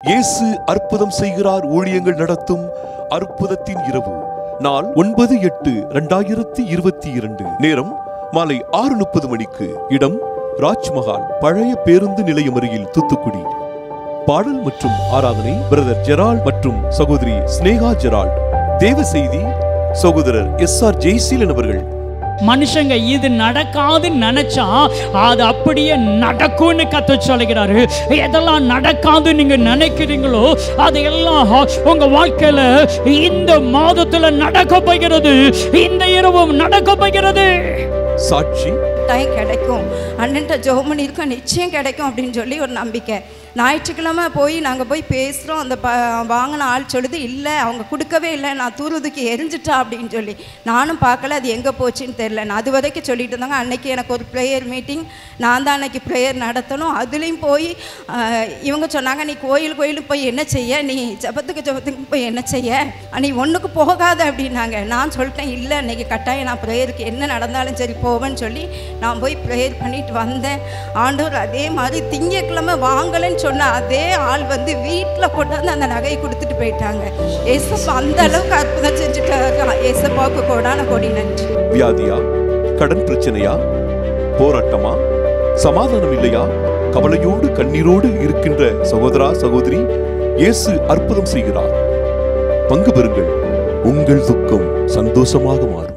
இயேசு அற்புதம் செய்கிறார் ஊழியங்கள் நடத்தும் அற்புதத்தின் இரவு நாள் ஒன்பது எட்டு இரண்டாயிரத்தி இருபத்தி இரண்டு நேரம் மாலை ஆறு முப்பது மணிக்கு இடம் ராஜ்மஹால் பழைய பேருந்து நிலையம் அருகில் தூத்துக்குடி பாடல் மற்றும் ஆராதனை பிரதர் ஜெரால்ட் மற்றும் சகோதரி ஸ்னேகா ஜெரால்ட் தேவ செய்தி சகோதரர் எஸ் ஆர் ஜெய்சீலன் அவர்கள் மனுஷங்க இது நடக்காதுன்னு நினைச்சா அது அப்படியே நடக்கும்னு கத்த சொல்லுகிறாரு எதெல்லாம் நடக்காது நீங்க நினைக்கிறீங்களோ அதையெல்லாம் உங்க வாழ்க்கையில இந்த மாதத்துல நடக்க போகிறது இந்த இரவும் நடக்க போகிறது சாட்சி டைம் கிடைக்கும் அண்ணன்ட்ட ஜோம் பண்ணியிருக்கோம் நிச்சயம் கிடைக்கும் அப்படின்னு சொல்லி ஒரு நம்பிக்கை ஞாயிற்றுக்கிழமை போய் நாங்கள் போய் பேசுகிறோம் அந்த ப வாங்கின ஆள் சொல்லுது இல்லை அவங்க கொடுக்கவே இல்லை நான் தூரதுக்கு எரிஞ்சிட்டா அப்படின்னு சொல்லி நானும் பார்க்கல அது எங்கே போச்சுன்னு தெரில நான் அது வரைக்கும் சொல்லிட்டு இருந்தாங்க அன்னைக்கு எனக்கு ஒரு ப்ரேயர் மீட்டிங் நான் தான் அன்னைக்கு ப்ரேயர் நடத்தணும் அதுலேயும் போய் ஆஹ், இவங்க சொன்னாங்க நீ கோயில் கோயிலுக்கு போய் என்ன செய்ய நீ ஜபத்துக்கு ஜபத்துக்கு போய் என்ன செய்ய நீ ஒன்றுக்கு போகாத அப்படின்னாங்க நான் சொல்லிட்டேன் இல்லை இன்னைக்கு கட்டாயம் நான் ப்ரேயருக்கு என்ன நடந்தாலும் சரி போவேன்னு சொல்லி நான் போய் ப்ரேயர் பண்ணிட்டு வந்தேன் ஆண்டவர் அதே மாதிரி திங்கக்கிழமை வாங்கலைன்னு சொன்ன அதே ஆள் வந்து வீட்டில் கொண்டாந்து அந்த நகையை கொடுத்துட்டு போயிட்டாங்க ஏசப்பா அந்த அளவுக்கு அற்புதம் செஞ்சுட்டாங்க ஏசப்பாவுக்கு கொடான கொடி நன்றி வியாதியா கடன் பிரச்சனையா போராட்டமா சமாதானம் இல்லையா கவலையோடு கண்ணீரோடு இருக்கின்ற சகோதரா சகோதரி இயேசு அற்புதம் செய்கிறார் பங்கு பெறுங்கள் உங்கள் துக்கம் சந்தோஷமாக மாறும்